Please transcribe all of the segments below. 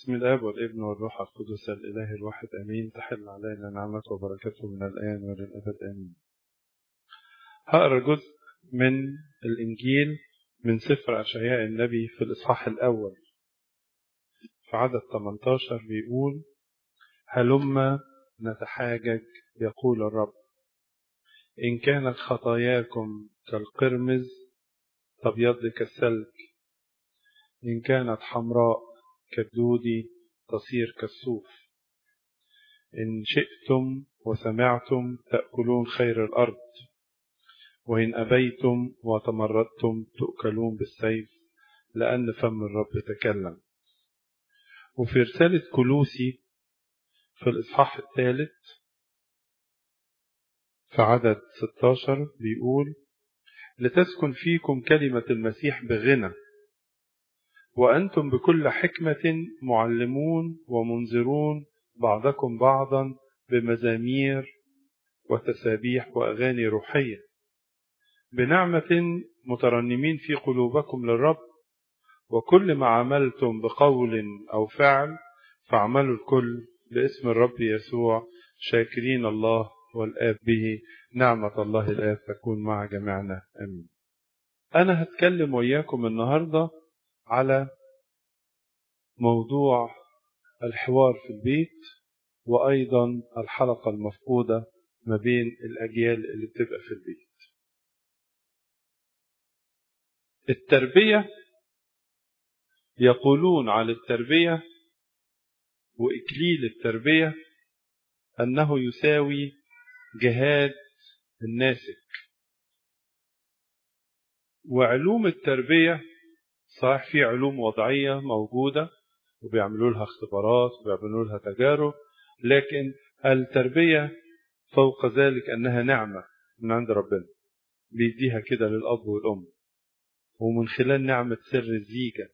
بسم الآب والابن والروح القدس الإله الواحد آمين تحل علينا نعمته وبركاته من الآن وللأبد آمين هقرأ جزء من الإنجيل من سفر أشعياء النبي في الإصحاح الأول في عدد 18 بيقول هلما نتحاجج يقول الرب إن كانت خطاياكم كالقرمز تبيض كالثلج إن كانت حمراء كالدود تصير كالصوف إن شئتم وسمعتم تأكلون خير الأرض وإن أبيتم وتمردتم تؤكلون بالسيف لأن فم الرب تكلم وفي رسالة كلوسي في الإصحاح الثالث في عدد 16 بيقول لتسكن فيكم كلمة المسيح بغنى وأنتم بكل حكمة معلمون ومنذرون بعضكم بعضا بمزامير وتسابيح وأغاني روحية بنعمة مترنمين في قلوبكم للرب وكل ما عملتم بقول أو فعل فاعملوا الكل باسم الرب يسوع شاكرين الله والآب به نعمة الله الآب تكون مع جميعنا أمين أنا هتكلم وإياكم النهاردة على موضوع الحوار في البيت وأيضا الحلقة المفقودة ما بين الأجيال اللي بتبقى في البيت التربية يقولون على التربية وإكليل التربية أنه يساوي جهاد الناسك وعلوم التربية صحيح في علوم وضعية موجودة وبيعملوا لها اختبارات وبيعملوا لها تجارب لكن التربية فوق ذلك أنها نعمة من عند ربنا بيديها كده للأب والأم ومن خلال نعمة سر الزيجة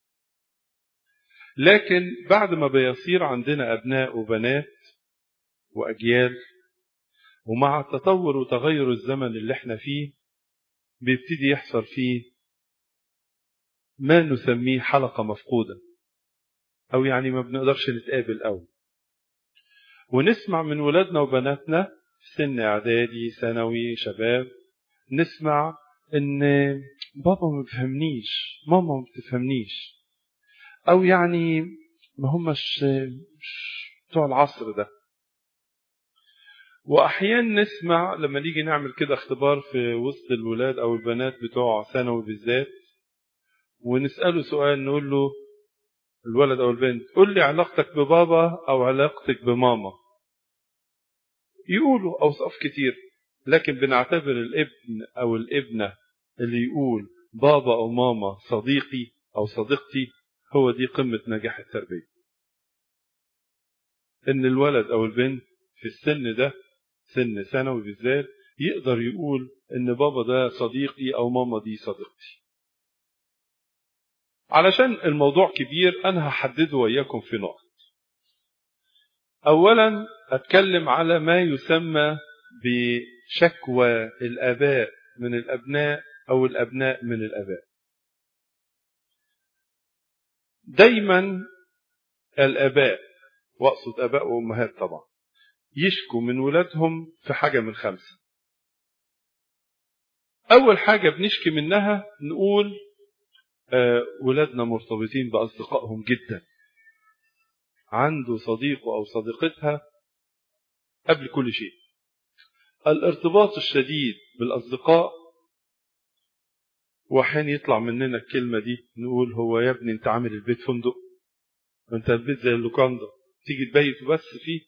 لكن بعد ما بيصير عندنا أبناء وبنات وأجيال ومع التطور وتغير الزمن اللي احنا فيه بيبتدي يحصل فيه ما نسميه حلقة مفقودة أو يعني ما بنقدرش نتقابل أوي ونسمع من ولادنا وبناتنا في سن إعدادي ثانوي شباب نسمع إن بابا ما بيفهمنيش ماما ما بتفهمنيش أو يعني ما همش بتوع العصر ده وأحيانا نسمع لما نيجي نعمل كده اختبار في وسط الولاد أو البنات بتوع ثانوي بالذات ونسأله سؤال نقول له الولد أو البنت قل لي علاقتك ببابا أو علاقتك بماما يقولوا أوصاف كتير لكن بنعتبر الابن أو الابنة اللي يقول بابا أو ماما صديقي أو صديقتي هو دي قمة نجاح التربية إن الولد أو البنت في السن ده سن ثانوي بالذات يقدر يقول إن بابا ده صديقي أو ماما دي صديقتي علشان الموضوع كبير أنا هحدده وإياكم في نقط أولا أتكلم على ما يسمى بشكوى الآباء من الأبناء أو الأبناء من الآباء دايما الآباء وأقصد آباء وأمهات طبعا يشكوا من ولادهم في حاجة من خمسة أول حاجة بنشكي منها نقول آه ولادنا مرتبطين بأصدقائهم جدا عنده صديقه أو صديقتها قبل كل شيء الارتباط الشديد بالأصدقاء وحين يطلع مننا الكلمة دي نقول هو يا ابني انت عامل البيت فندق انت البيت زي اللوكاندا تيجي تبيت بس فيه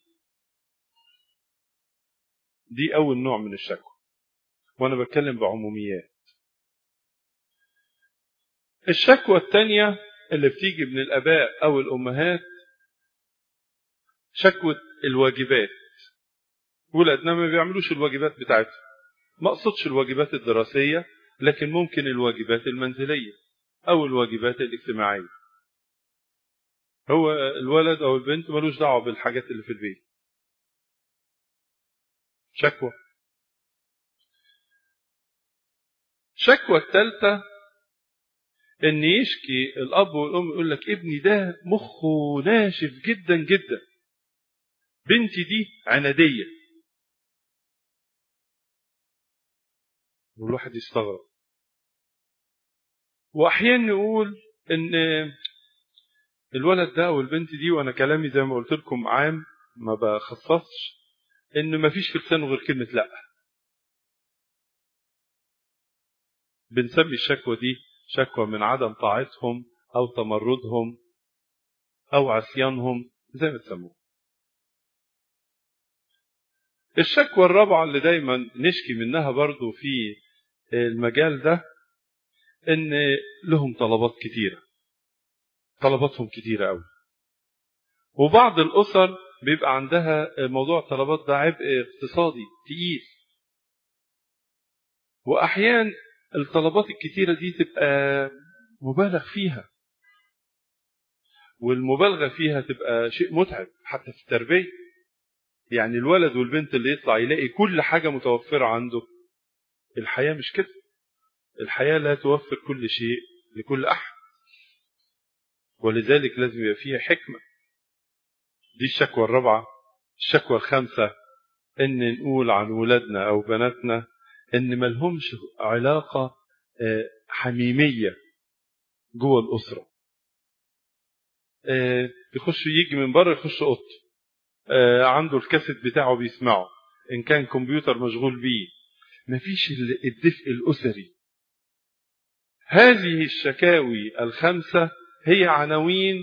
دي أول نوع من الشكوى وأنا بتكلم بعموميات الشكوى الثانية اللي بتيجي من الآباء أو الأمهات شكوى الواجبات ولادنا ما بيعملوش الواجبات بتاعتهم ما اقصدش الواجبات الدراسية لكن ممكن الواجبات المنزلية أو الواجبات الاجتماعية هو الولد أو البنت ملوش دعوة بالحاجات اللي في البيت شكوى شكوى الثالثة ان يشكي الاب والام يقول لك ابني ده مخه ناشف جدا جدا بنتي دي عناديه والواحد يستغرب واحيانا يقول ان الولد ده والبنت دي وانا كلامي زي ما قلت لكم عام ما بخصصش ان ما فيش في لسانه غير كلمه لا بنسمي الشكوى دي شكوى من عدم طاعتهم او تمردهم او عصيانهم زي ما تسموه الشكوى الرابعة اللي دايما نشكي منها برضو في المجال ده ان لهم طلبات كتيرة طلباتهم كتيرة قوي وبعض الأسر بيبقى عندها موضوع الطلبات ده عبء اقتصادي تقيل وأحيان الطلبات الكتيرة دي تبقى مبالغ فيها والمبالغة فيها تبقى شيء متعب حتى في التربية يعني الولد والبنت اللي يطلع يلاقي كل حاجة متوفرة عنده الحياة مش كده الحياة لا توفر كل شيء لكل أحد ولذلك لازم يبقى فيها حكمة دي الشكوى الرابعة الشكوى الخامسة ان نقول عن ولادنا او بناتنا ان ملهمش علاقة حميمية جوه الأسرة يخش يجي من بره يخش أوضته عنده الكاسيت بتاعه بيسمعه إن كان كمبيوتر مشغول بيه مفيش الدفء الأسري هذه الشكاوي الخمسة هي عناوين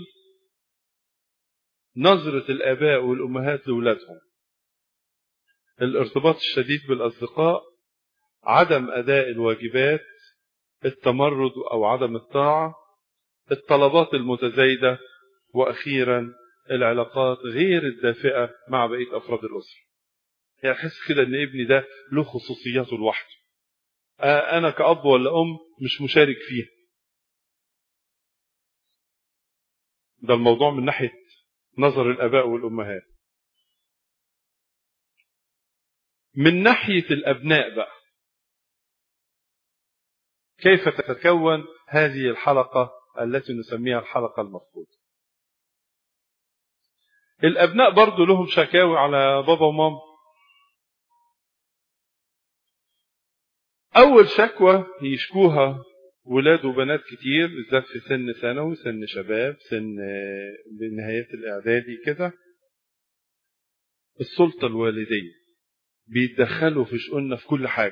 نظرة الآباء والأمهات لأولادهم الارتباط الشديد بالأصدقاء عدم أداء الواجبات التمرد أو عدم الطاعة الطلبات المتزايدة وأخيرا العلاقات غير الدافئة مع بقية أفراد الأسرة يعني أحس كده إن ابني ده له خصوصياته لوحده أنا كأب ولا أم مش مشارك فيها ده الموضوع من ناحية نظر الآباء والأمهات من ناحية الأبناء بقى كيف تتكون هذه الحلقة التي نسميها الحلقة المفقودة الأبناء برضو لهم شكاوي على بابا وماما أول شكوى يشكوها ولاد وبنات كتير بالذات في سن ثانوي سن شباب سن بنهاية الإعدادي كده السلطة الوالدية بيتدخلوا في شؤوننا في كل حاجة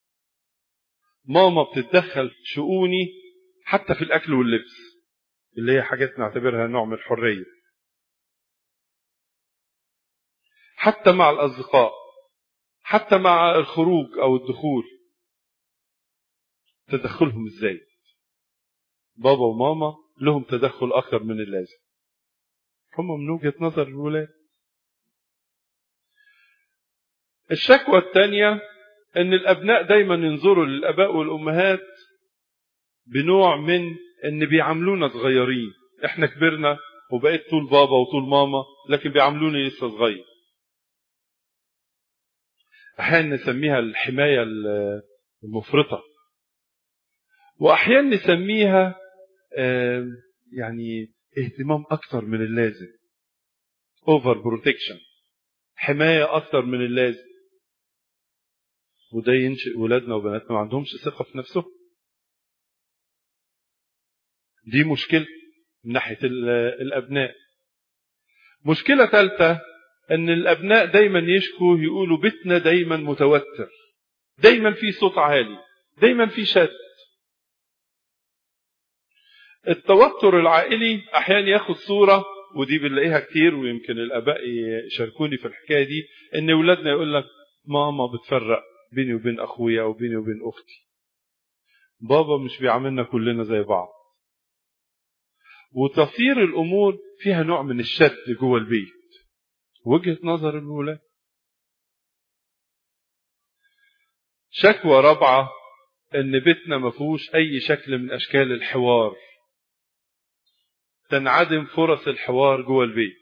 ماما بتتدخل في شؤوني حتى في الأكل واللبس اللي هي حاجات نعتبرها نوع من الحرية حتى مع الأصدقاء حتى مع الخروج أو الدخول تدخلهم ازاي بابا وماما لهم تدخل أكثر من اللازم هم من وجهة نظر الولاد الشكوى الثانية ان الابناء دايما ينظروا للاباء والامهات بنوع من ان بيعاملونا صغيرين احنا كبرنا وبقيت طول بابا وطول ماما لكن بيعاملوني لسه صغير احيانا نسميها الحماية المفرطة واحيانا نسميها يعني اهتمام اكتر من اللازم اوفر بروتكشن حماية اكتر من اللازم وده ينشئ ولادنا وبناتنا ما عندهمش ثقة في نفسهم دي مشكلة من ناحية الأبناء مشكلة ثالثة أن الأبناء دايما يشكوا يقولوا بيتنا دايما متوتر دايما في صوت عالي دايما في شد التوتر العائلي أحيانا ياخد صورة ودي بنلاقيها كتير ويمكن الآباء يشاركوني في الحكاية دي إن أولادنا يقول لك ماما بتفرق بيني وبين اخويا او بيني وبين اختي بابا مش بيعاملنا كلنا زي بعض وتصير الامور فيها نوع من الشد جوه البيت وجهه نظر الولاد شكوى رابعه ان بيتنا ما فيهوش اي شكل من اشكال الحوار تنعدم فرص الحوار جوه البيت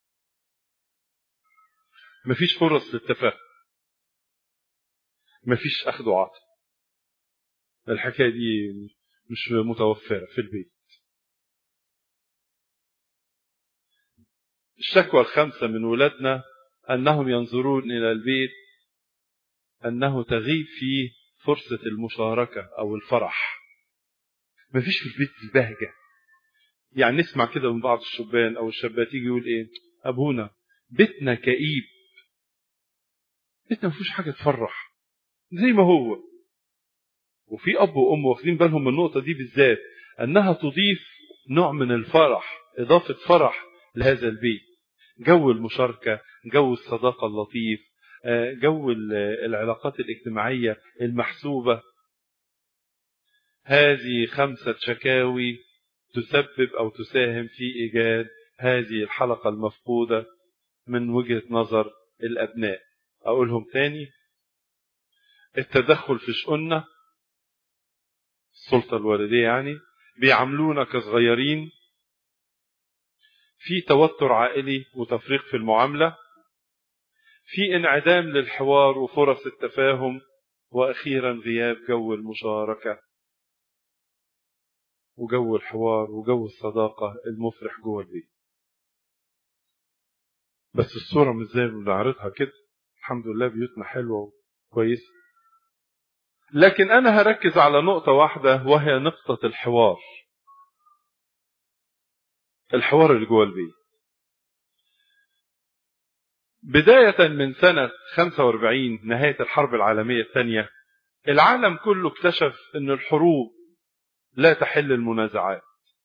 مفيش فرص للتفاهم مفيش اخذ وعطاء الحكايه دي مش متوفرة في البيت الشكوى الخامسة من ولادنا أنهم ينظرون إلى البيت أنه تغيب فيه فرصة المشاركة أو الفرح مفيش في البيت البهجة يعني نسمع كده من بعض الشبان أو الشابات يجي يقول إيه أبونا بيتنا كئيب بيتنا مفيش حاجة تفرح زي ما هو وفي أب وأم واخدين بالهم من النقطة دي بالذات أنها تضيف نوع من الفرح إضافة فرح لهذا البيت جو المشاركة جو الصداقة اللطيف جو العلاقات الاجتماعية المحسوبة هذه خمسة شكاوي تسبب أو تساهم في إيجاد هذه الحلقة المفقودة من وجهة نظر الأبناء أقولهم تاني التدخل في شؤوننا السلطة الوالدية يعني بيعاملونا كصغيرين في توتر عائلي وتفريق في المعاملة في انعدام للحوار وفرص التفاهم وأخيرا غياب جو المشاركة وجو الحوار وجو الصداقة المفرح جوه البيت بس الصورة مش زي ما بنعرضها كده الحمد لله بيوتنا حلوة وكويسة لكن أنا هركز على نقطة واحدة وهي نقطة الحوار الحوار اللي جوه البيت بداية من سنة 45 نهاية الحرب العالمية الثانية العالم كله اكتشف أن الحروب لا تحل المنازعات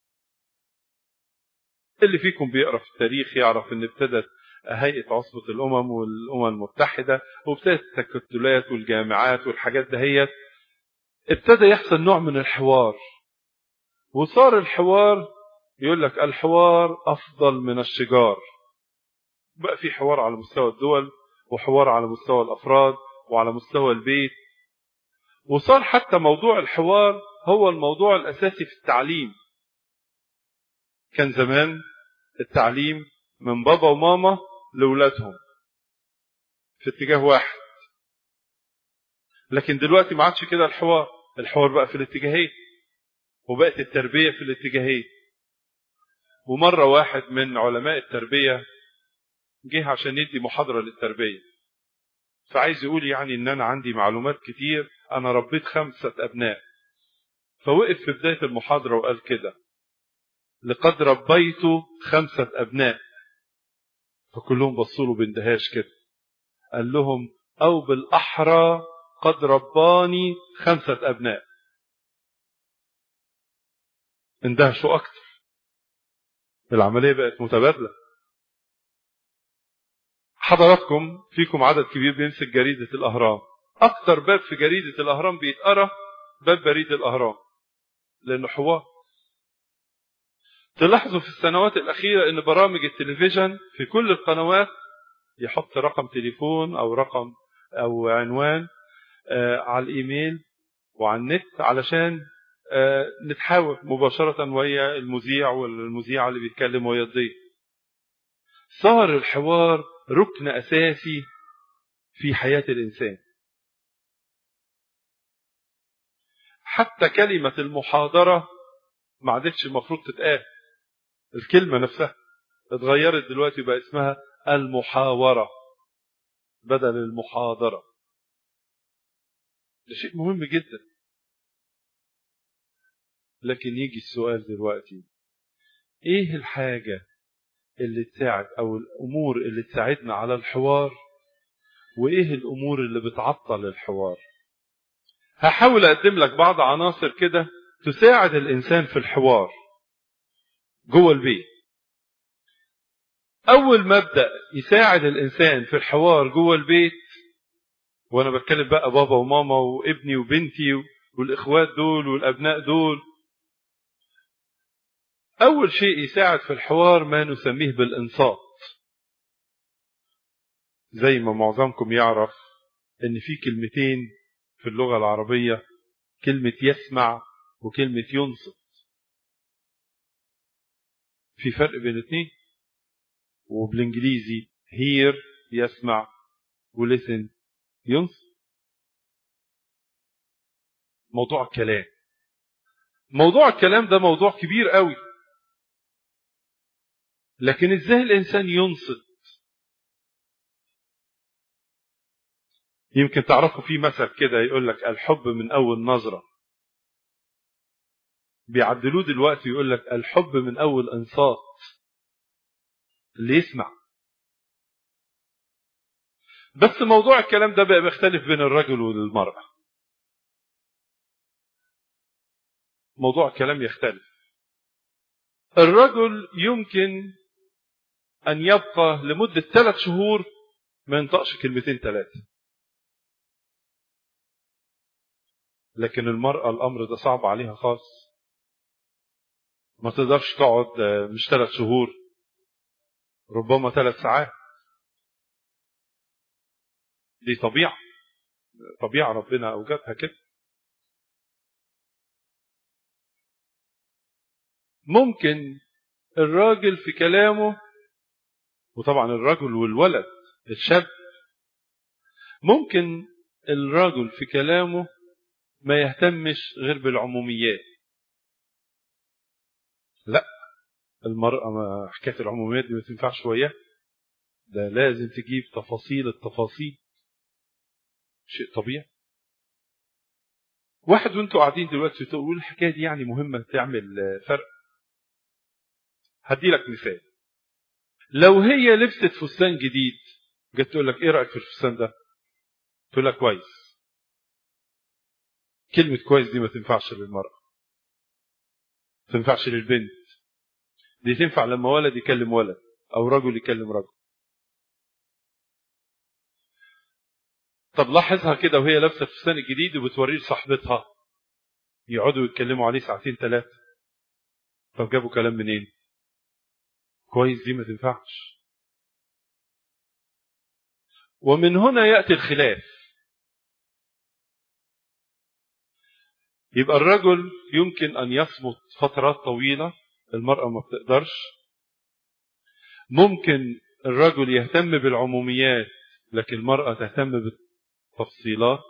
اللي فيكم بيقرأ في التاريخ يعرف أن ابتدت هيئة عصبة الأمم والأمم المتحدة وابتدت التكتلات والجامعات والحاجات دهيت ابتدى يحصل نوع من الحوار وصار الحوار يقول لك الحوار أفضل من الشجار بقى في حوار على مستوى الدول وحوار على مستوى الأفراد وعلى مستوى البيت وصار حتى موضوع الحوار هو الموضوع الأساسي في التعليم كان زمان التعليم من بابا وماما لأولادهم في اتجاه واحد لكن دلوقتي ما عادش كده الحوار الحوار بقى في الاتجاهين وبقت التربية في الاتجاهين ومرة واحد من علماء التربية جه عشان يدي محاضرة للتربية فعايز يقول يعني ان انا عندي معلومات كتير انا ربيت خمسة ابناء فوقف في بداية المحاضرة وقال كده لقد ربيت خمسة ابناء فكلهم بصوا له باندهاش كده قال لهم او بالاحرى قد رباني خمسة ابناء اندهشوا اكتر العملية بقت متبادلة حضراتكم فيكم عدد كبير بيمسك جريدة الأهرام أكتر باب في جريدة الأهرام بيتقرا باب بريد الأهرام لأنه حوار تلاحظوا في السنوات الأخيرة أن برامج التلفزيون في كل القنوات يحط رقم تليفون أو رقم أو عنوان آه على الإيميل وعلى النت علشان آه نتحاور مباشرة ويا المذيع والمذيعة اللي بيتكلم ويا الضيف صار الحوار ركن أساسي في حياة الإنسان حتى كلمة المحاضرة ما عادتش المفروض تتقال الكلمة نفسها اتغيرت دلوقتي بقى اسمها المحاورة بدل المحاضرة ده شيء مهم جدا لكن يجي السؤال دلوقتي ايه الحاجة اللي تساعد او الامور اللي تساعدنا على الحوار وايه الامور اللي بتعطل الحوار هحاول اقدم لك بعض عناصر كده تساعد الانسان في الحوار جوه البيت اول مبدا يساعد الانسان في الحوار جوه البيت وانا بتكلم بقى بابا وماما وابني وبنتي والاخوات دول والابناء دول أول شيء يساعد في الحوار ما نسميه بالإنصات زي ما معظمكم يعرف إن في كلمتين في اللغة العربية كلمة يسمع وكلمة ينصت في فرق بين الاثنين وبالانجليزي hear يسمع ولسن ينصت موضوع الكلام موضوع الكلام ده موضوع كبير قوي لكن ازاي الانسان ينصت يمكن تعرفوا في مثل كده يقول لك الحب من اول نظره بيعدلوه دلوقتي يقول لك الحب من اول انصات اللي يسمع بس موضوع الكلام ده بقى بيختلف بين الرجل والمرأة موضوع الكلام يختلف الرجل يمكن أن يبقى لمدة ثلاث شهور ما ينطقش كلمتين ثلاثة لكن المرأة الأمر ده صعب عليها خالص ما تقدرش تقعد مش ثلاث شهور ربما ثلاث ساعات دي طبيعة طبيعة ربنا أوجدها كده ممكن الراجل في كلامه وطبعا الرجل والولد الشاب ممكن الرجل في كلامه ما يهتمش غير بالعموميات لا المرأة ما حكاية العموميات دي ما تنفعش شوية ده لازم تجيب تفاصيل التفاصيل شيء طبيعي واحد وانتوا قاعدين دلوقتي تقولوا الحكايه دي يعني مهمه تعمل فرق هدي لك مثال لو هي لبست فستان جديد جت تقول لك ايه رايك في الفستان ده تقول لك كويس كلمه كويس دي ما تنفعش للمراه ما تنفعش للبنت دي تنفع لما ولد يكلم ولد او رجل يكلم رجل طب لاحظها كده وهي لابسه الفستان الجديد وبتوريه لصاحبتها يقعدوا يتكلموا عليه ساعتين ثلاثه طب جابوا كلام منين كويس دي ما تنفعش ومن هنا ياتي الخلاف يبقى الرجل يمكن ان يصمت فترات طويله المراه ما بتقدرش ممكن الرجل يهتم بالعموميات لكن المراه تهتم تفصيلات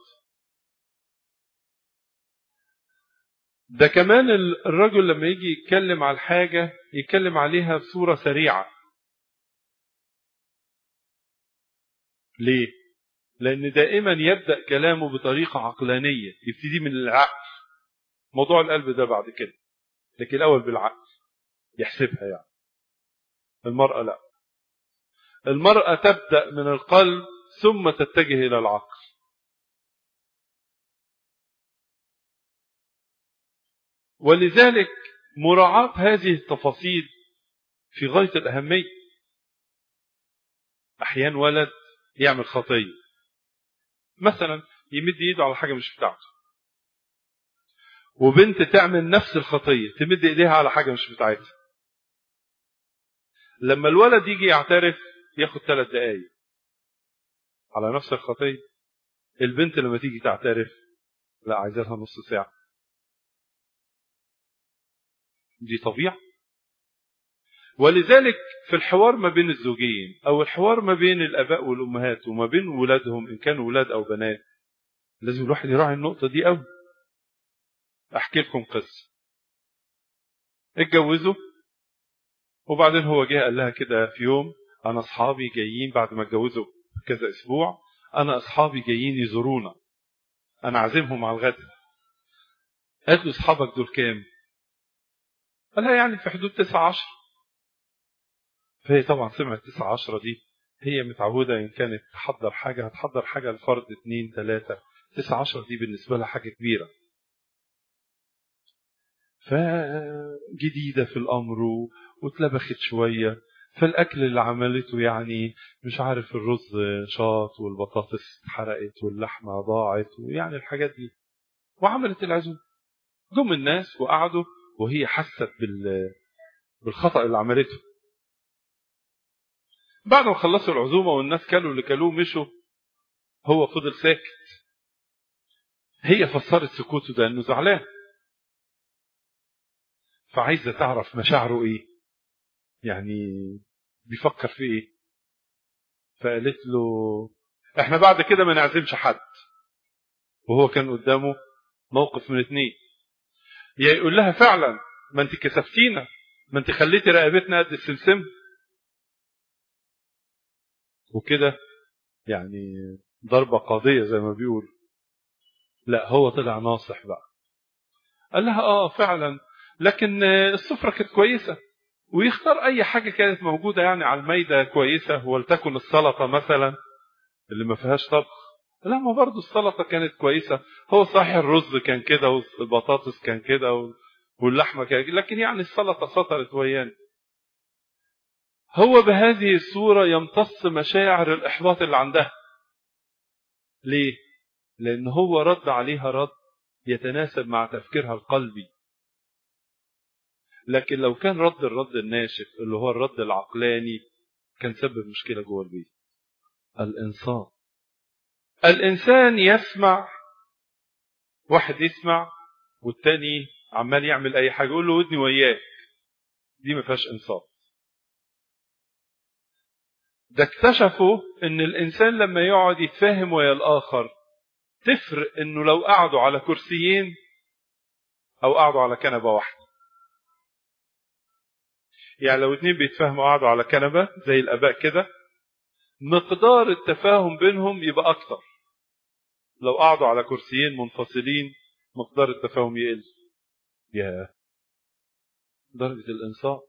ده كمان الرجل لما يجي يتكلم على الحاجة يتكلم عليها بصورة سريعة ليه؟ لأن دائما يبدأ كلامه بطريقة عقلانية يبتدي من العقل موضوع القلب ده بعد كده لكن الأول بالعقل يحسبها يعني المرأة لا المرأة تبدأ من القلب ثم تتجه إلى العقل ولذلك مراعاة هذه التفاصيل في غاية الأهمية أحيان ولد يعمل خطية مثلا يمد ايده على حاجة مش بتاعته وبنت تعمل نفس الخطية تمد ايديها على حاجة مش بتاعتها لما الولد يجي يعترف ياخد ثلاث دقايق على نفس الخطية البنت لما تيجي تعترف لا عايزة لها نص ساعة دي طبيعة ولذلك في الحوار ما بين الزوجين أو الحوار ما بين الآباء والأمهات وما بين ولادهم إن كانوا ولاد أو بنات لازم الواحد يراعي النقطة دي أوي أحكي لكم قصة اتجوزوا وبعدين هو جه قال لها كده في يوم أنا أصحابي جايين بعد ما اتجوزوا كذا أسبوع أنا أصحابي جايين يزورونا أنا عازمهم على الغدا قالت له أصحابك دول كام؟ قال لها يعني في حدود تسعة عشر فهي طبعا سمعت تسعة عشرة دي هي متعودة إن كانت تحضر حاجة هتحضر حاجة لفرد اتنين تلاتة تسعة عشرة دي بالنسبة لها حاجة كبيرة فجديدة في الأمر واتلبخت شوية فالأكل اللي عملته يعني مش عارف الرز شاط والبطاطس اتحرقت واللحمة ضاعت ويعني الحاجات دي وعملت العزوم جم الناس وقعدوا وهي حست بال بالخطأ اللي عملته بعد ما خلصوا العزومة والناس كلوا اللي كلوه مشوا هو فضل ساكت هي فسرت سكوته ده انه زعلان فعايزة تعرف مشاعره ايه يعني بيفكر في ايه فقالت له احنا بعد كده ما نعزمش حد وهو كان قدامه موقف من اتنين يا يقول لها فعلا ما انت كسفتينا ما انت خليتي رقبتنا قد السمسم وكده يعني ضربة قاضية زي ما بيقول لا هو طلع ناصح بقى قال لها اه فعلا لكن السفرة كانت كويسة ويختار اي حاجة كانت موجودة يعني على الميدة كويسة ولتكن السلطة مثلا اللي ما فيهاش طبخ لا ما برضه السلطة كانت كويسة هو صحيح الرز كان كده والبطاطس كان كده واللحمة كان لكن يعني السلطة سطرت ويانا هو بهذه الصورة يمتص مشاعر الإحباط اللي عندها ليه؟ لأن هو رد عليها رد يتناسب مع تفكيرها القلبي لكن لو كان رد الرد الناشف اللي هو الرد العقلاني كان سبب مشكلة جوه البيت الإنصات الإنسان يسمع واحد يسمع والتاني عمال يعمل أي حاجة يقول له ودني وياك دي ما فيهاش إنصات ده اكتشفوا ان الانسان لما يقعد يتفاهم ويا الاخر تفرق انه لو قعدوا على كرسيين او قعدوا على كنبه واحده يعني لو اتنين بيتفاهموا قعدوا على كنبه زي الاباء كده مقدار التفاهم بينهم يبقى اكتر لو قعدوا على كرسيين منفصلين مقدار التفاهم يقل يا درجه الانصات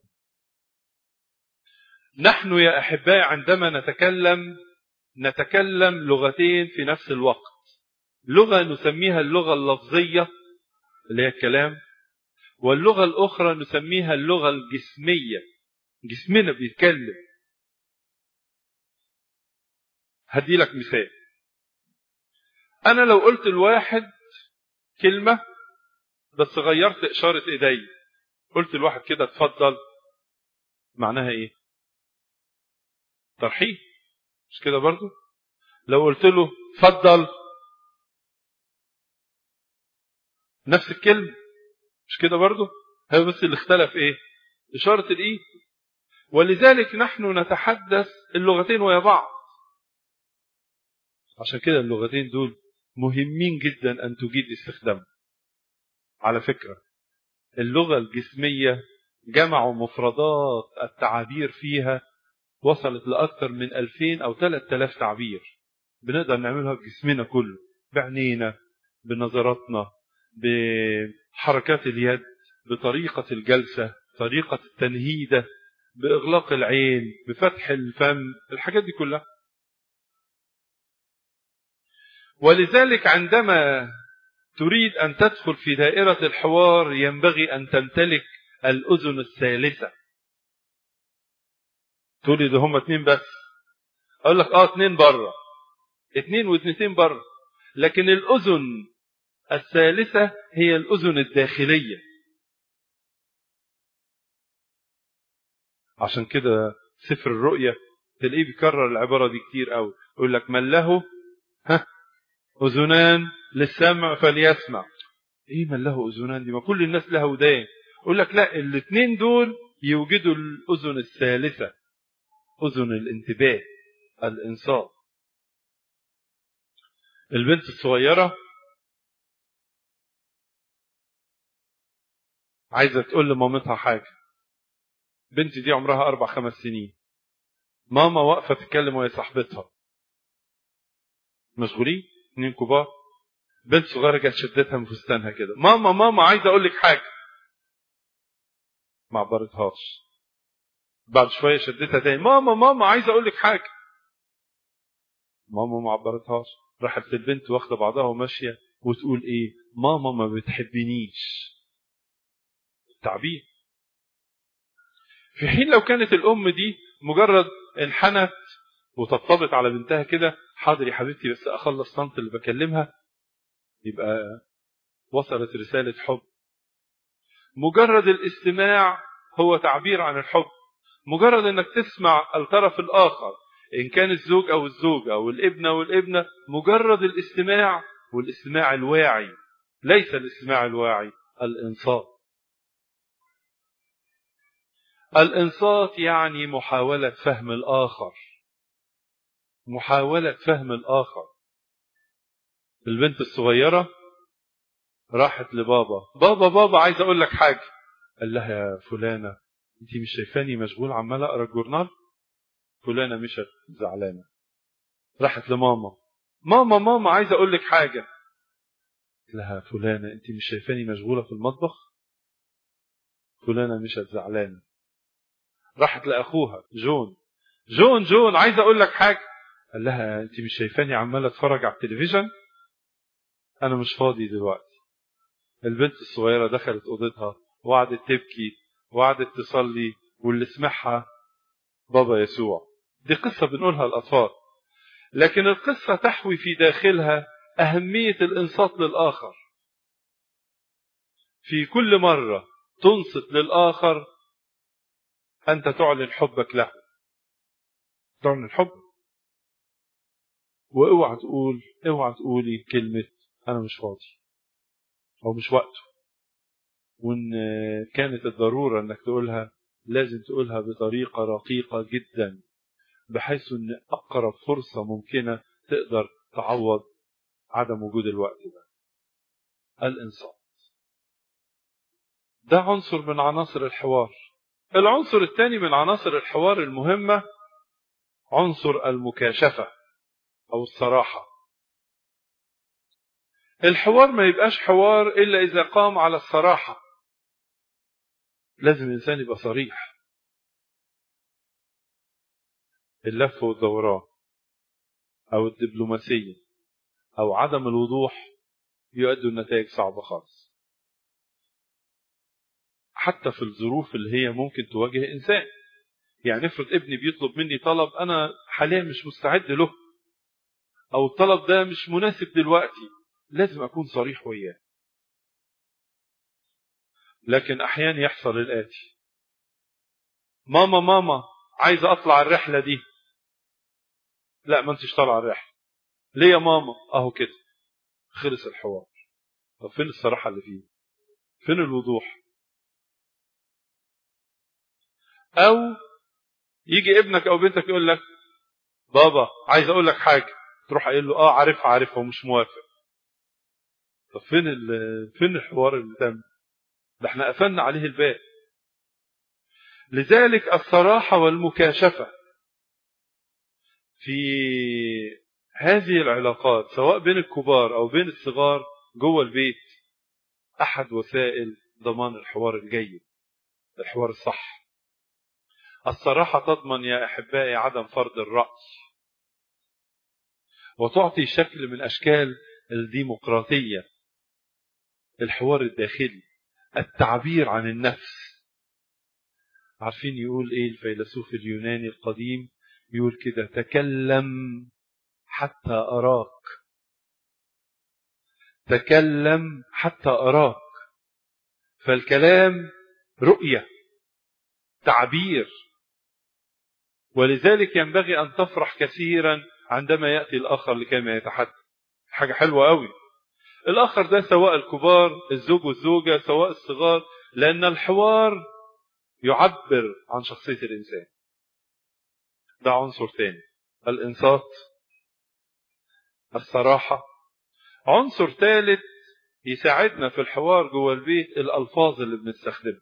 نحن يا احبائي عندما نتكلم نتكلم لغتين في نفس الوقت لغه نسميها اللغه اللفظيه اللي هي الكلام واللغه الاخرى نسميها اللغه الجسميه جسمنا بيتكلم هدي لك مثال انا لو قلت الواحد كلمه بس غيرت اشاره ايدي قلت الواحد كده اتفضل معناها ايه ترحيب مش كده برضو لو قلت له اتفضل نفس الكلمة مش كده برضو هو بس اللي اختلف ايه إشارة الإيد ولذلك نحن نتحدث اللغتين ويا بعض عشان كده اللغتين دول مهمين جدا أن تجيد استخدامهم على فكرة اللغة الجسمية جمعوا مفردات التعابير فيها وصلت لأكثر من 2000 أو 3000 تعبير بنقدر نعملها بجسمنا كله بعينينا بنظراتنا بحركات اليد بطريقة الجلسة طريقة التنهيدة بإغلاق العين بفتح الفم الحاجات دي كلها ولذلك عندما تريد أن تدخل في دائرة الحوار ينبغي أن تمتلك الأذن الثالثة تقول لي ده هم اتنين بس اقول لك اه اتنين بره اتنين واتنتين بره لكن الاذن الثالثة هي الاذن الداخلية عشان كده سفر الرؤية تلاقيه بيكرر العبارة دي كتير قوي يقول لك من له ها اذنان للسمع فليسمع ايه من له اذنان دي ما كل الناس لها ودان يقول لك لا الاثنين دول يوجدوا الاذن الثالثه أذن الانتباه الإنصات البنت الصغيرة عايزة تقول لمامتها حاجة بنتي دي عمرها أربع خمس سنين ماما واقفة تتكلم وهي صاحبتها مشغولين اتنين كبار بنت صغيرة كانت شدتها من فستانها كده ماما ماما عايزة أقول لك حاجة ما عبرتهاش بعد شوية شدتها تاني ماما ماما عايز اقول لك حاجة ماما ما عبرتهاش راحت البنت واخدة بعضها وماشية وتقول ايه ماما ما بتحبنيش تعبير في حين لو كانت الام دي مجرد انحنت وطبطبت على بنتها كده حاضر يا حبيبتي بس اخلص طنط اللي بكلمها يبقى وصلت رسالة حب مجرد الاستماع هو تعبير عن الحب مجرد انك تسمع الطرف الاخر ان كان الزوج او الزوجه او الابن او الابنه مجرد الاستماع والاستماع الواعي ليس الاستماع الواعي الانصات الانصات يعني محاوله فهم الاخر محاوله فهم الاخر البنت الصغيره راحت لبابا بابا بابا عايز اقول لك حاجه قال لها يا فلانه انت مش شايفاني مشغول عمال اقرا الجورنال فلانه مشت زعلانه راحت لماما ماما ماما عايز اقول لك حاجه قلت لها فلانه انت مش شايفاني مشغوله في المطبخ فلانه مشت زعلانه راحت لاخوها جون جون جون عايز اقول لك حاجه قال لها انت مش شايفاني عمال اتفرج على التلفزيون انا مش فاضي دلوقتي البنت الصغيره دخلت اوضتها وقعدت تبكي وقعدت تصلي واللي سمعها بابا يسوع دي قصه بنقولها للاطفال لكن القصه تحوي في داخلها اهميه الانصات للاخر في كل مره تنصت للاخر انت تعلن حبك له تعلن حبك واوعى تقول اوعى تقولي كلمه انا مش فاضي او مش وقته وان كانت الضروره انك تقولها لازم تقولها بطريقه رقيقه جدا بحيث ان اقرب فرصه ممكنه تقدر تعوض عدم وجود الوقت ده الانصات ده عنصر من عناصر الحوار العنصر الثاني من عناصر الحوار المهمه عنصر المكاشفه او الصراحه الحوار ما يبقاش حوار الا اذا قام على الصراحه لازم الانسان يبقى صريح اللف والدوران او الدبلوماسيه او عدم الوضوح يؤدوا النتائج صعبه خالص حتى في الظروف اللي هي ممكن تواجه انسان يعني افرض ابني بيطلب مني طلب انا حاليا مش مستعد له او الطلب ده مش مناسب دلوقتي لازم اكون صريح وياه لكن احيانا يحصل الاتي ماما ماما عايز اطلع الرحله دي لا ما انتش طالعه الرحله ليه يا ماما اهو كده خلص الحوار طب فين الصراحه اللي فيه فين الوضوح او يجي ابنك او بنتك يقول لك بابا عايز اقول لك حاجه تروح قايل له اه عارفها عارفها ومش موافق طب فين فين الحوار اللي تم ده احنا قفلنا عليه الباب لذلك الصراحه والمكاشفه في هذه العلاقات سواء بين الكبار او بين الصغار جوه البيت احد وسائل ضمان الحوار الجيد الحوار الصح الصراحه تضمن يا احبائي عدم فرض الراي وتعطي شكل من اشكال الديمقراطيه الحوار الداخلي التعبير عن النفس عارفين يقول ايه الفيلسوف اليوناني القديم يقول كده تكلم حتى اراك تكلم حتى اراك فالكلام رؤيه تعبير ولذلك ينبغي ان تفرح كثيرا عندما ياتي الاخر لكما يتحدث حاجه حلوه قوي الاخر ده سواء الكبار الزوج والزوجه سواء الصغار لان الحوار يعبر عن شخصيه الانسان ده عنصر ثاني الانصات الصراحه عنصر ثالث يساعدنا في الحوار جوه البيت الالفاظ اللي بنستخدمها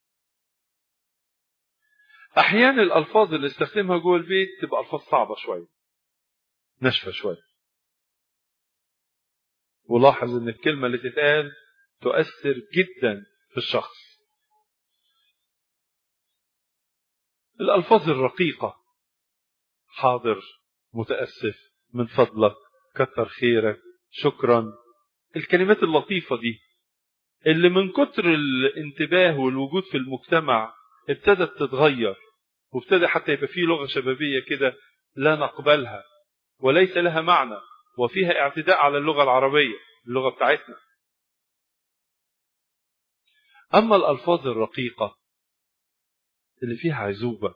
احيانا الالفاظ اللي نستخدمها جوه البيت تبقى الفاظ صعبه شويه ناشفه شويه ولاحظ ان الكلمه اللي تتقال تؤثر جدا في الشخص الالفاظ الرقيقه حاضر متاسف من فضلك كتر خيرك شكرا الكلمات اللطيفه دي اللي من كتر الانتباه والوجود في المجتمع ابتدت تتغير وابتدى حتى يبقى فيه لغه شبابيه كده لا نقبلها وليس لها معنى وفيها اعتداء على اللغه العربيه اللغه بتاعتنا اما الالفاظ الرقيقه اللي فيها عزوبه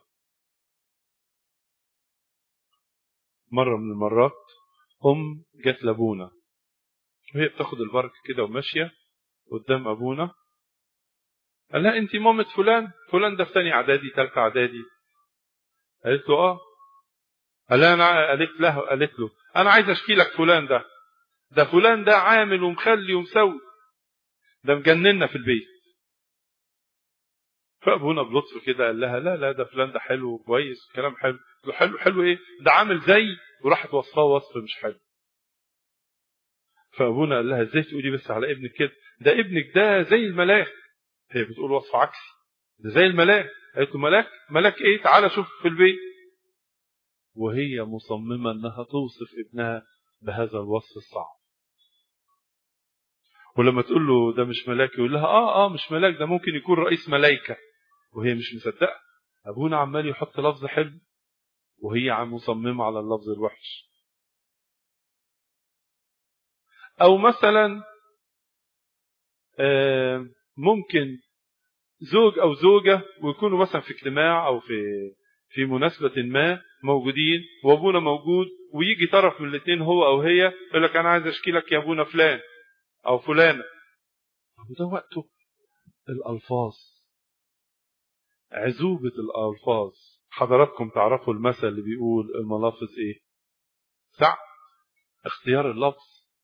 مره من المرات ام جت لابونا وهي بتاخد البركه كده وماشيه قدام ابونا قال لها انت مامة فلان فلان ده في تاني اعدادي تالتة اعدادي قالت له اه قال لها انا قالت له قالت له انا عايز اشكي لك فلان ده ده فلان ده عامل ومخلي ومسوي ده مجننا في البيت فابونا بلطف كده قال لها لا لا ده فلان ده حلو وكويس كلام حلو قلت له حلو حلو ايه ده عامل زي وراحت وصفاه وصف مش حلو فابونا قال لها ازاي تقولي بس على ابنك كده ده ابنك ده زي الملاك هي بتقول وصف عكسي ده زي الملاك قالت له ملاك ملاك ايه تعالى شوف في البيت وهي مصممة انها توصف ابنها بهذا الوصف الصعب ولما تقول له ده مش ملاك يقول لها اه اه مش ملاك ده ممكن يكون رئيس ملايكة وهي مش مصدقة ابونا عمال يحط لفظ حلو وهي عم مصممة على اللفظ الوحش او مثلا آه ممكن زوج او زوجة ويكونوا مثلا في اجتماع او في في مناسبة ما موجودين وابونا موجود ويجي طرف من الاثنين هو او هي يقول لك انا عايز اشكي لك يا ابونا فلان او فلانة وده وقته الالفاظ عزوبة الالفاظ حضراتكم تعرفوا المثل اللي بيقول الملافظ ايه سعد اختيار اللفظ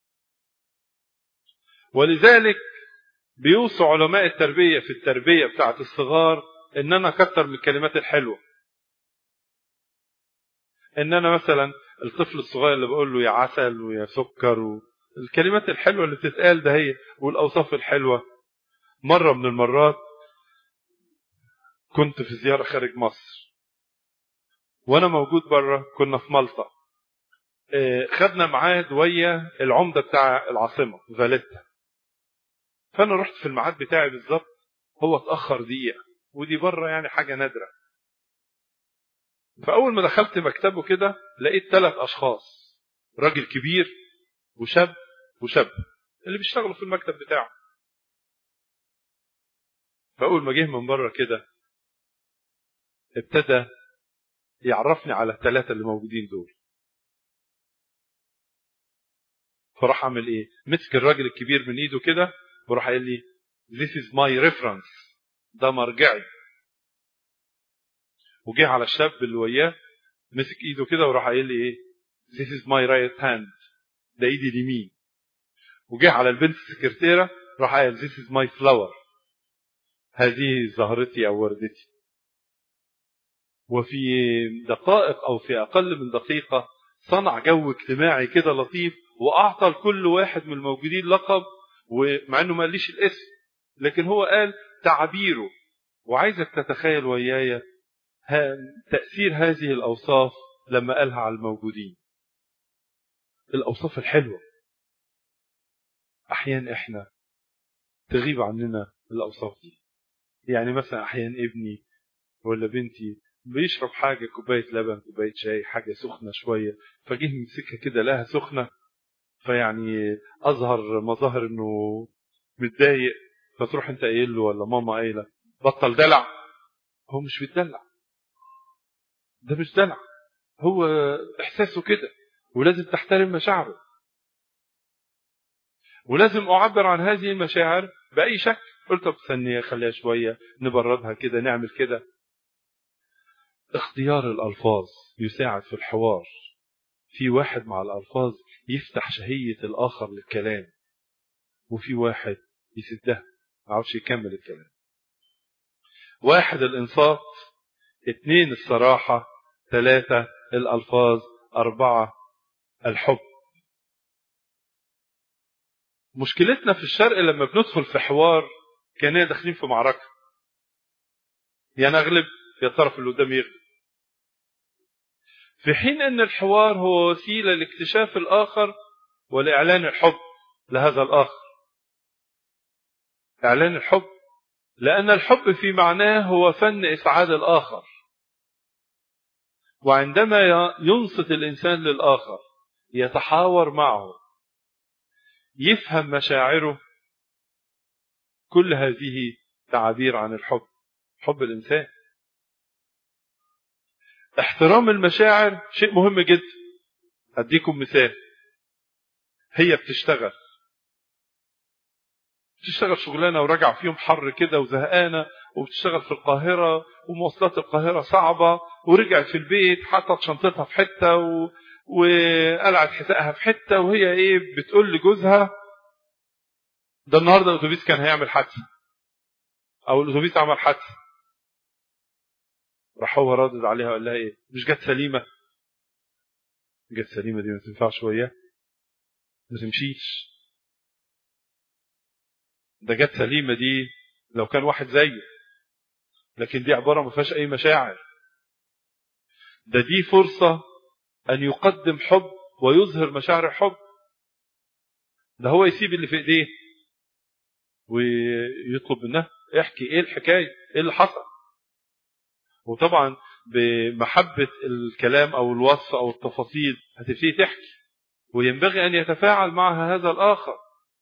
ولذلك بيوصوا علماء التربية في التربية بتاعت الصغار ان انا اكتر من الكلمات الحلوة ان انا مثلا الطفل الصغير اللي بقول له يا عسل ويا سكر و... الكلمات الحلوة اللي بتتقال ده هي والاوصاف الحلوة مرة من المرات كنت في زيارة خارج مصر وانا موجود بره كنا في مالطا خدنا ميعاد ويا العمدة بتاع العاصمة فاليتا فانا رحت في الميعاد بتاعي بالظبط هو اتاخر دقيقه ودي بره يعني حاجه نادره فاول ما دخلت مكتبه كده لقيت ثلاث اشخاص راجل كبير وشاب وشاب اللي بيشتغلوا في المكتب بتاعه فاول ما جه من بره كده ابتدى يعرفني على الثلاثه اللي موجودين دول فراح عامل ايه مسك الراجل الكبير من ايده كده وراح قال لي this is my reference ده مرجعي وجه على الشاب اللي وياه مسك ايده كده وراح قايل لي ايه this is my right hand ده ايدي اليمين وجه على البنت السكرتيرة راح قايل this is my flower هذه زهرتي او وردتي وفي دقائق او في اقل من دقيقة صنع جو اجتماعي كده لطيف واعطى لكل واحد من الموجودين لقب ومع انه ما قاليش الاسم لكن هو قال تعبيره وعايزك تتخيل وياي تأثير هذه الأوصاف لما قالها على الموجودين الأوصاف الحلوة أحيانا إحنا تغيب عننا الأوصاف دي يعني مثلا أحيانا ابني ولا بنتي بيشرب حاجة كوباية لبن كوباية شاي حاجة سخنة شوية فجه يمسكها كده لها سخنة فيعني أظهر مظاهر إنه متضايق فتروح أنت قايل له ولا ماما قايلة بطل دلع هو مش بيتدلع ده مش دلع هو إحساسه كده ولازم تحترم مشاعره ولازم أعبر عن هذه المشاعر بأي شكل قلت طب استني خليها شوية نبردها كده نعمل كده اختيار الألفاظ يساعد في الحوار في واحد مع الألفاظ يفتح شهية الآخر للكلام وفي واحد يسدها ما عرفش يكمل الكلام واحد الإنصات اثنين الصراحة ثلاثة الألفاظ أربعة الحب مشكلتنا في الشرق لما بندخل في حوار كأننا داخلين في معركة يا نغلب يا الطرف اللي قدام يغلب في حين ان الحوار هو وسيله لاكتشاف الاخر ولاعلان الحب لهذا الاخر اعلان الحب لان الحب في معناه هو فن اسعاد الاخر وعندما ينصت الانسان للاخر يتحاور معه يفهم مشاعره كل هذه تعابير عن الحب حب الانسان احترام المشاعر شيء مهم جدا اديكم مثال هي بتشتغل بتشتغل شغلانه وراجع فيهم حر كده وزهقانه وبتشتغل في القاهره ومواصلات القاهره صعبه ورجعت في البيت حطت شنطتها في حته و... وقلعت حذائها في حته وهي ايه بتقول لجوزها ده النهارده الاتوبيس كان هيعمل حادثه او الاتوبيس عمل حادثه راح هو رادد عليها وقال لها ايه مش جت سليمه جت سليمه دي ما تنفعش وياه ما تمشيش ده جت سليمه دي لو كان واحد زيه لكن دي عباره ما فيهاش اي مشاعر ده دي فرصه ان يقدم حب ويظهر مشاعر الحب ده هو يسيب اللي في ايديه ويطلب منها احكي ايه الحكايه ايه اللي حصل وطبعا بمحبه الكلام او الوصف او التفاصيل هتبتدي تحكي وينبغي ان يتفاعل معها هذا الاخر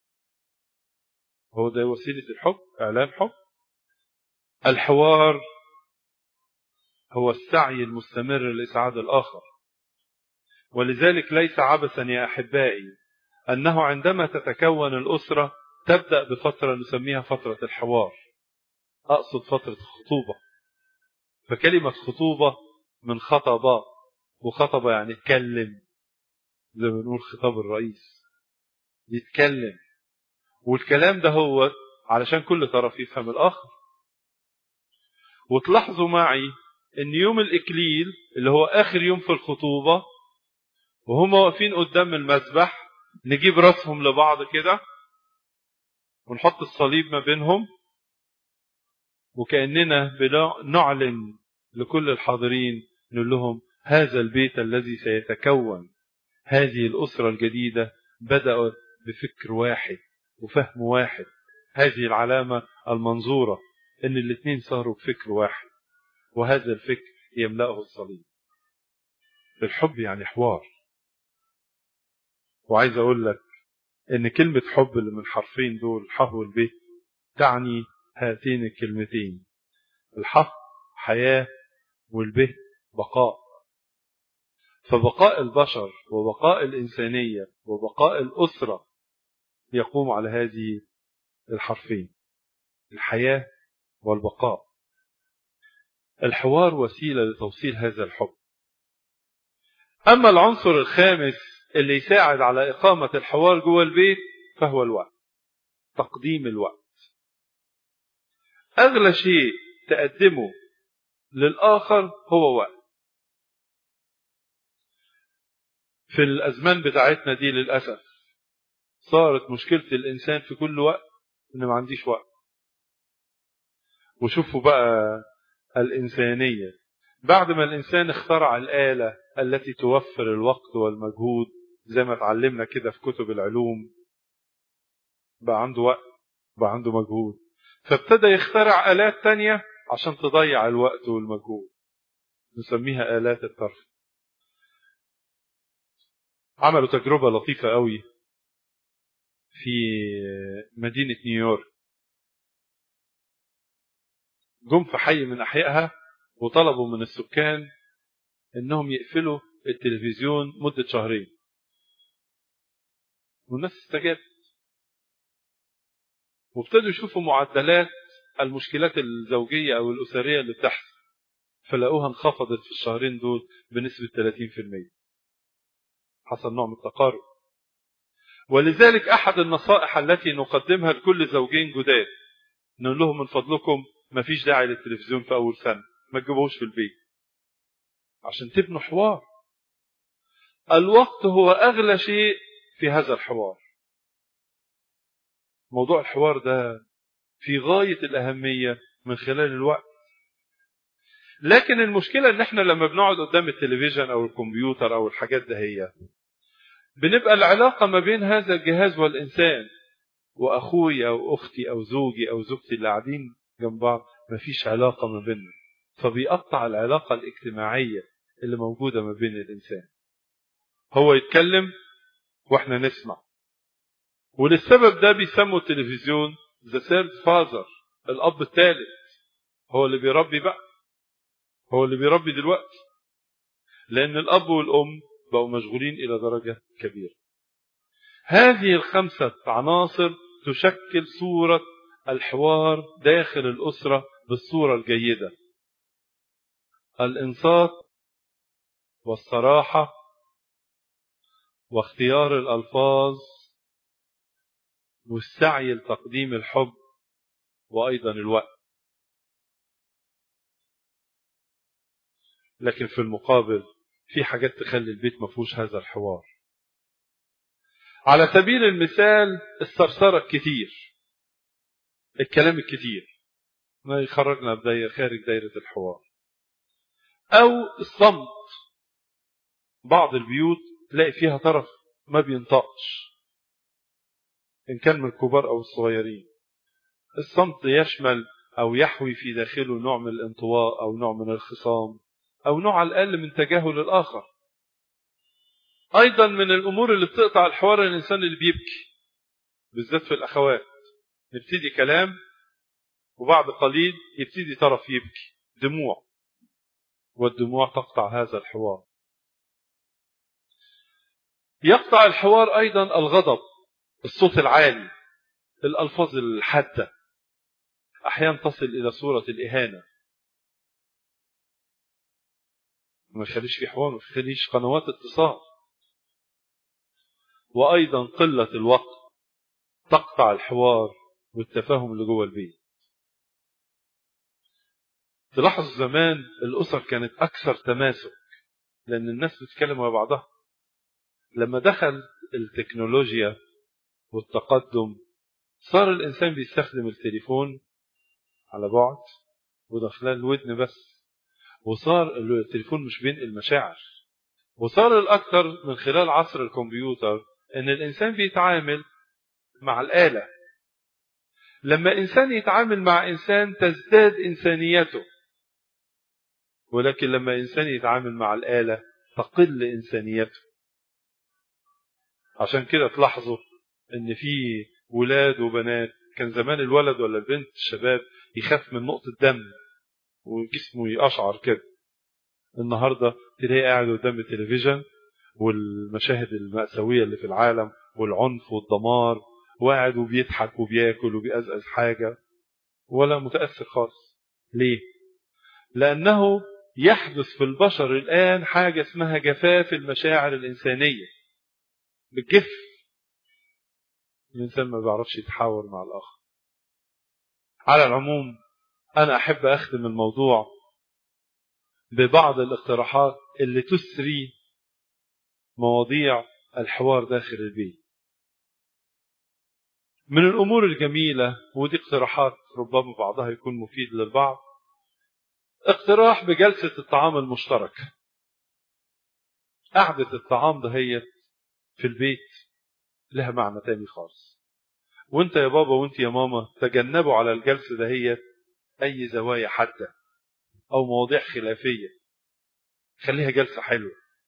هو ده وسيله الحب اعلان حب الحوار هو السعي المستمر لاسعاد الاخر ولذلك ليس عبثا يا احبائي انه عندما تتكون الاسره تبدا بفتره نسميها فتره الحوار اقصد فتره الخطوبه فكلمه خطوبه من خطبه وخطبه يعني اتكلم زي ما بنقول خطاب الرئيس يتكلم والكلام ده هو علشان كل طرف يفهم الاخر وتلاحظوا معي ان يوم الاكليل اللي هو اخر يوم في الخطوبه وهم واقفين قدام المذبح نجيب راسهم لبعض كده ونحط الصليب ما بينهم وكأننا بنعلن لكل الحاضرين نقول لهم هذا البيت الذي سيتكون هذه الأسرة الجديدة بدأت بفكر واحد وفهم واحد هذه العلامة المنظورة ان الاثنين صاروا بفكر واحد وهذا الفكر يملأه الصليب الحب يعني حوار وعايز اقول لك ان كلمة حب اللي من حرفين دول حه والبيت تعني هاتين الكلمتين الحق حياة والبه بقاء فبقاء البشر وبقاء الإنسانية وبقاء الأسرة يقوم على هذه الحرفين الحياة والبقاء الحوار وسيلة لتوصيل هذا الحب أما العنصر الخامس اللي يساعد على إقامة الحوار جوه البيت فهو الوقت تقديم الوقت أغلى شيء تقدمه للآخر هو وقت في الأزمان بتاعتنا دي للأسف صارت مشكلة الإنسان في كل وقت إن ما عنديش وقت وشوفوا بقى الإنسانية بعد ما الإنسان اخترع الآلة التي توفر الوقت والمجهود زي ما اتعلمنا كده في كتب العلوم بقى عنده وقت بقى عنده مجهود فابتدى يخترع آلات تانية عشان تضيع الوقت والمجهود نسميها آلات الترفيه عملوا تجربة لطيفة قوي في مدينة نيويورك جم في حي من أحيائها وطلبوا من السكان انهم يقفلوا التلفزيون مدة شهرين والناس استجابت وابتدوا يشوفوا معدلات المشكلات الزوجية أو الأسرية اللي بتحصل فلقوها انخفضت في الشهرين دول بنسبة 30% حصل نوع من التقارب ولذلك أحد النصائح التي نقدمها لكل زوجين جداد نقول لهم من فضلكم ما فيش داعي للتلفزيون في أول سنة ما تجيبوش في البيت عشان تبنوا حوار الوقت هو أغلى شيء في هذا الحوار موضوع الحوار ده في غاية الأهمية من خلال الوقت لكن المشكلة ان احنا لما بنقعد قدام التلفزيون او الكمبيوتر او الحاجات ده هي بنبقى العلاقة ما بين هذا الجهاز والإنسان وأخوي أو أختي أو زوجي أو زوجتي اللي قاعدين جنب بعض مفيش علاقة ما بيننا فبيقطع العلاقة الاجتماعية اللي موجودة ما بين الإنسان هو يتكلم واحنا نسمع وللسبب ده بيسموا التلفزيون ذا ثيرد فازر الأب الثالث هو اللي بيربي بقى هو اللي بيربي دلوقتي لأن الأب والأم بقوا مشغولين إلى درجة كبيرة هذه الخمسة عناصر تشكل صورة الحوار داخل الأسرة بالصورة الجيدة الإنصات والصراحة واختيار الألفاظ والسعي لتقديم الحب وأيضا الوقت لكن في المقابل في حاجات تخلي البيت ما فيهوش هذا الحوار على سبيل المثال الثرثرة الكتير الكلام الكتير ما يخرجنا بداية خارج دايرة الحوار أو الصمت بعض البيوت تلاقي فيها طرف ما بينطقش إن كان من الكبار أو الصغيرين الصمت يشمل أو يحوي في داخله نوع من الانطواء أو نوع من الخصام أو نوع على الأقل من تجاهل الآخر أيضا من الأمور اللي بتقطع الحوار الإنسان اللي بيبكي بالذات في الأخوات نبتدي كلام وبعد قليل يبتدي طرف يبكي دموع والدموع تقطع هذا الحوار يقطع الحوار أيضا الغضب الصوت العالي الألفاظ الحادة أحيانا تصل إلى صورة الإهانة ما يخليش في حوار ما يخليش قنوات اتصال وأيضا قلة الوقت تقطع الحوار والتفاهم اللي جوه البيت تلاحظ زمان الأسر كانت أكثر تماسك لأن الناس بتتكلم مع بعضها لما دخل التكنولوجيا والتقدم صار الإنسان بيستخدم التليفون على بعد وده خلال الودن بس وصار التليفون مش بينقل مشاعر وصار الأكثر من خلال عصر الكمبيوتر إن الإنسان بيتعامل مع الآلة لما إنسان يتعامل مع إنسان تزداد إنسانيته ولكن لما إنسان يتعامل مع الآلة تقل إنسانيته عشان كده تلاحظوا إن في ولاد وبنات كان زمان الولد ولا البنت الشباب يخاف من نقطة دم وجسمه يقشعر كده النهارده تلاقيه قاعد قدام التلفزيون والمشاهد المأساوية اللي في العالم والعنف والدمار وقاعد وبيضحك وبياكل وبيأزأز حاجة ولا متأثر خالص ليه؟ لأنه يحدث في البشر الآن حاجة اسمها جفاف المشاعر الإنسانية بتجف الإنسان ما بيعرفش يتحاور مع الآخر على العموم أنا أحب أخدم الموضوع ببعض الاقتراحات اللي تسري مواضيع الحوار داخل البيت من الأمور الجميلة ودي اقتراحات ربما بعضها يكون مفيد للبعض اقتراح بجلسة الطعام المشترك قعدة الطعام دهيت في البيت لها معنى تاني خالص وانت يا بابا وانت يا ماما تجنبوا على الجلسة دهيت أي زوايا حادة أو مواضيع خلافية خليها جلسة حلوة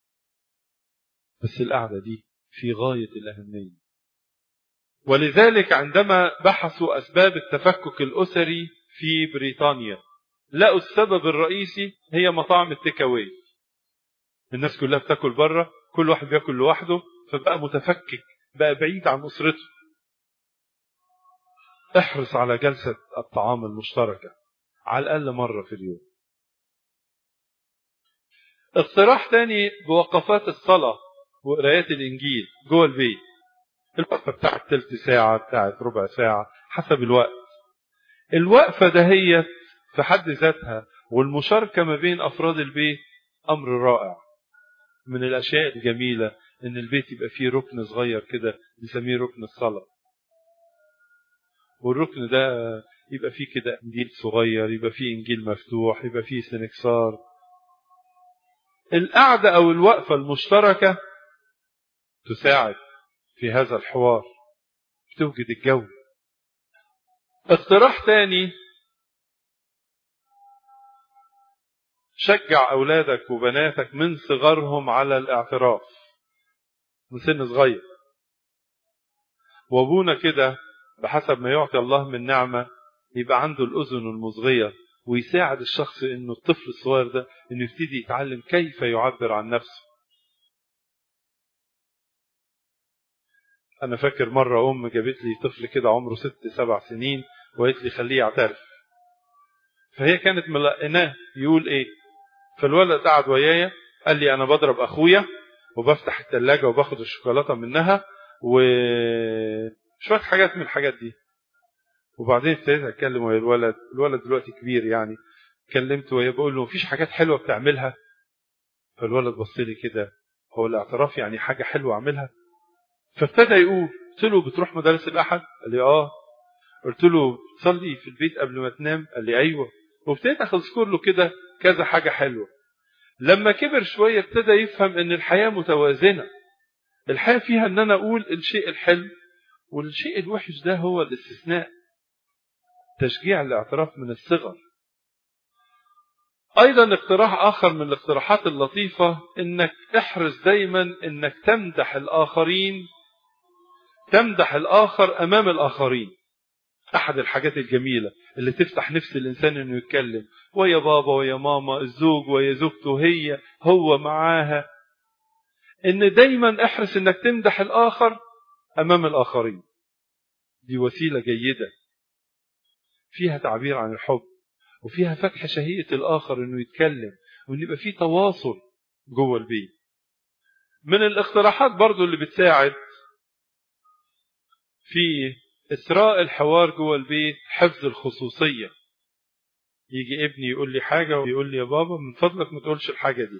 بس القعدة دي في غاية الأهمية ولذلك عندما بحثوا أسباب التفكك الأسري في بريطانيا لقوا السبب الرئيسي هي مطاعم التكاوي الناس كلها بتاكل بره كل واحد بياكل لوحده فبقى متفكك بقى بعيد عن أسرته احرص على جلسة الطعام المشتركة على الأقل مرة في اليوم اقتراح تاني بوقفات الصلاة وقرايات الإنجيل جوه البيت الوقفة بتاعت تلت ساعة بتاعت ربع ساعة حسب الوقت الوقفة دهيت في حد ذاتها والمشاركة ما بين أفراد البيت أمر رائع من الأشياء الجميلة إن البيت يبقى فيه ركن صغير كده نسميه ركن الصلاة والركن ده يبقى فيه كده إنجيل صغير يبقى فيه إنجيل مفتوح يبقى فيه سنكسار القعدة أو الوقفة المشتركة تساعد في هذا الحوار بتوجد الجو اقتراح تاني شجع أولادك وبناتك من صغرهم على الاعتراف من سن صغير وابونا كده بحسب ما يعطي الله من نعمة يبقى عنده الأذن المصغية ويساعد الشخص انه الطفل الصغير ده انه يبتدي يتعلم كيف يعبر عن نفسه انا فاكر مرة ام جابت لي طفل كده عمره ست سبع سنين وقالت لي خليه يعترف فهي كانت ملقناه يقول ايه فالولد قعد ويايا قال لي انا بضرب اخويا وبفتح الثلاجة وباخد الشوكولاتة منها و شويه حاجات من الحاجات دي وبعدين ابتديت اتكلم ويا الولد الولد دلوقتي كبير يعني كلمت وياه بقول له مفيش حاجات حلوه بتعملها فالولد بص لي كده هو الاعتراف يعني حاجه حلوه اعملها فابتدى يقول قلت له بتروح مدارس الاحد قال لي اه قلت له تصلي في البيت قبل ما تنام قال لي ايوه وابتديت اذكر له كده كذا حاجه حلوه لما كبر شويه ابتدى يفهم ان الحياه متوازنه الحياه فيها ان انا اقول الشيء الحلو والشيء الوحش ده هو الاستثناء تشجيع الاعتراف من الصغر ايضا اقتراح اخر من الاقتراحات اللطيفه انك احرص دايما انك تمدح الاخرين تمدح الاخر امام الاخرين احد الحاجات الجميله اللي تفتح نفس الانسان انه يتكلم ويا بابا ويا ماما الزوج ويا زوجته هي هو معاها ان دايما احرص انك تمدح الاخر امام الاخرين دي وسيله جيده فيها تعبير عن الحب وفيها فتح شهية الآخر إنه يتكلم وإن يبقى فيه تواصل جوه البيت. من الاقتراحات برضو اللي بتساعد في إسراء الحوار جوه البيت حفظ الخصوصية. يجي ابني يقول لي حاجة ويقول لي يا بابا من فضلك ما تقولش الحاجة دي.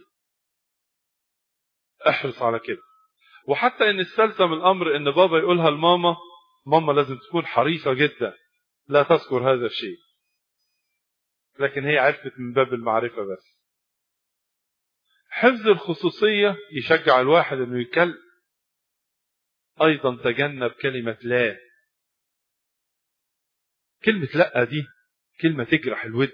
احرص على كده. وحتى إن استلزم الأمر إن بابا يقولها لماما ماما لازم تكون حريصة جدا لا تذكر هذا الشيء. لكن هي عرفت من باب المعرفة بس حفظ الخصوصية يشجع الواحد انه يتكلم ايضا تجنب كلمة لا كلمة لا دي كلمة تجرح الود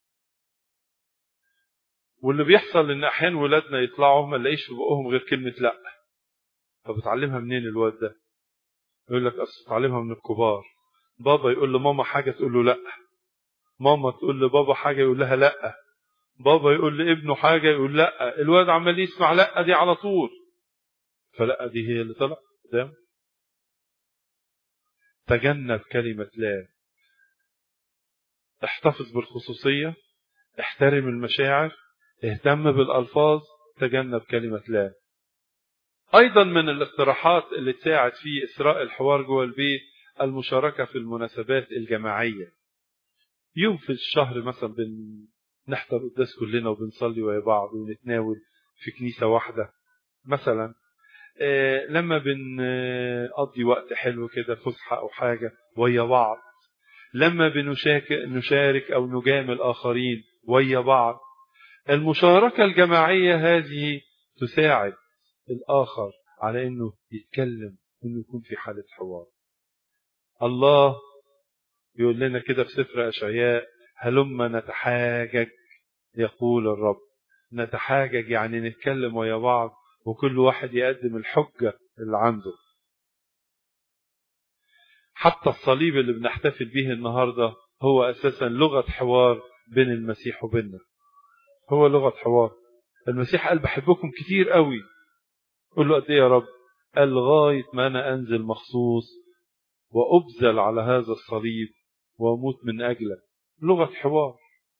واللي بيحصل ان احيانا ولادنا يطلعوا ما نلاقيش في بقهم غير كلمة لا طب اتعلمها منين الواد ده يقول لك اصل اتعلمها من الكبار بابا يقول لماما حاجة تقول له لا ماما تقول لبابا حاجة يقول لها لا بابا يقول لابنه حاجة يقول لا الواد عمال يسمع لا دي على طول فلا دي هي اللي طلع قدام تجنب كلمة لا احتفظ بالخصوصية احترم المشاعر اهتم بالألفاظ تجنب كلمة لا أيضا من الاقتراحات اللي تساعد في إسراء الحوار جوه البيت المشاركة في المناسبات الجماعية يوم في الشهر مثلا بنحضر قداس كلنا وبنصلي ويا بعض ونتناول في كنيسة واحدة مثلا آه لما بنقضي وقت حلو كده فسحة أو حاجة ويا بعض لما بنشارك أو نجامل آخرين ويا بعض المشاركة الجماعية هذه تساعد الآخر على أنه يتكلم أنه يكون في حالة حوار الله يقول لنا كده في سفر أشعياء هلم نتحاجج يقول الرب نتحاجج يعني نتكلم ويا بعض وكل واحد يقدم الحجة اللي عنده حتى الصليب اللي بنحتفل به النهاردة هو أساسا لغة حوار بين المسيح وبيننا هو لغة حوار المسيح قال بحبكم كتير قوي قل له قد ايه يا رب قال لغاية ما أنا أنزل مخصوص وأبذل على هذا الصليب وأموت من أجلك لغة حوار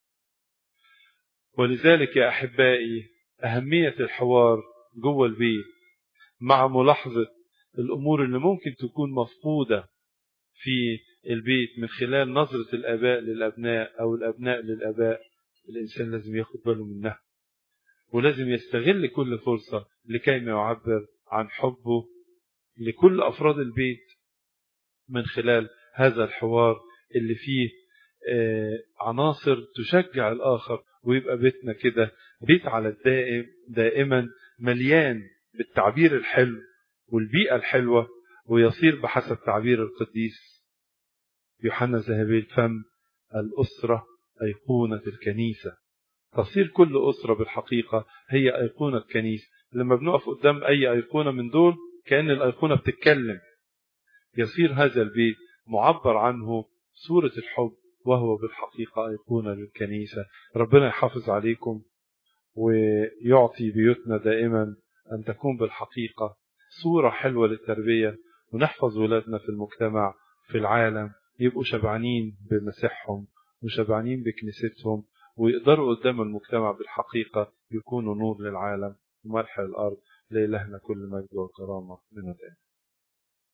ولذلك يا أحبائي أهمية الحوار جوه البيت مع ملاحظة الأمور اللي ممكن تكون مفقودة في البيت من خلال نظرة الآباء للأبناء أو الأبناء للآباء الإنسان لازم ياخد باله منها ولازم يستغل كل فرصة لكي ما يعبر عن حبه لكل أفراد البيت من خلال هذا الحوار اللي فيه عناصر تشجع الآخر ويبقى بيتنا كده بيت على الدائم دائما مليان بالتعبير الحلو والبيئة الحلوة ويصير بحسب تعبير القديس يوحنا ذهبي الفم الأسرة أيقونة الكنيسة تصير كل أسرة بالحقيقة هي أيقونة كنيسة لما بنقف قدام أي أيقونة من دول كأن الأيقونة بتتكلم يصير هذا البيت معبر عنه صورة الحب وهو بالحقيقة أيقونة للكنيسة ربنا يحافظ عليكم ويعطي بيوتنا دائما أن تكون بالحقيقة صورة حلوة للتربية ونحفظ ولادنا في المجتمع في العالم يبقوا شبعانين بمسيحهم وشبعانين بكنيستهم ويقدروا قدام المجتمع بالحقيقة يكونوا نور للعالم وملح الأرض لإلهنا كل مجد وكرامة من الآن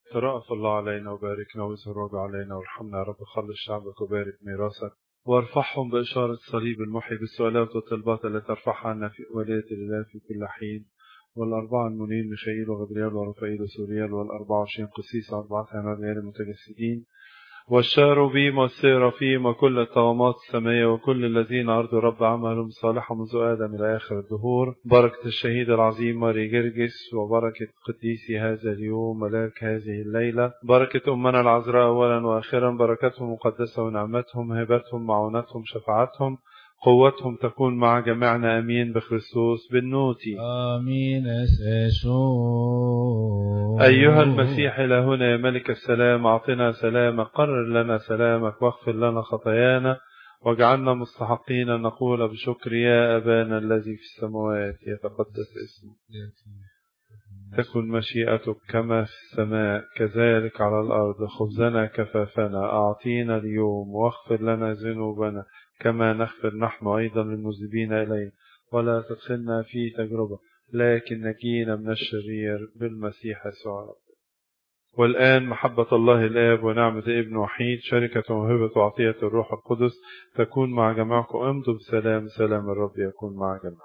ترأف الله علينا وباركنا وزهر علينا وارحمنا يا رب خلص شعبك وبارك ميراثك وارفعهم بإشارة الصليب المحي بالسؤالات والطلبات التي ترفعها عنا في ولاية الله في كل حين والأربعة المنين ميشائيل وغبريال ورفائيل وسوريال والأربعة وعشرين قسيس وأربعة أنبياء المتجسدين والشاروبيم والسيرافيم وكل الطغمات السماية وكل الذين أرضوا رب عملهم صالحا منذ آدم إلى آخر الدهور بركة الشهيد العظيم ماري جرجس وبركة قديسي هذا اليوم ملاك هذه الليلة بركة أمنا العذراء أولا وآخرا بركتهم مقدسة ونعمتهم هبتهم معونتهم شفاعتهم قوتهم تكون مع جميعنا أمين بخريستوس بالنوتي آمين أسشو أيها المسيح إلهنا يا ملك السلام أعطنا سلامك قرر لنا سلامك واغفر لنا خطايانا واجعلنا مستحقين أن نقول بشكر يا أبانا الذي في السماوات يتقدس اسمك تكن مشيئتك كما في السماء كذلك على الأرض خبزنا كفافنا أعطينا اليوم واغفر لنا ذنوبنا كما نغفر نحن أيضا للمذنبين إلينا ولا تدخلنا في تجربة لكن نجينا من الشرير بالمسيح يسوع والآن محبة الله الآب ونعمة ابن وحيد شركة موهبة وعطية الروح القدس تكون مع جميعكم امضوا بسلام سلام الرب يكون مع جميعكم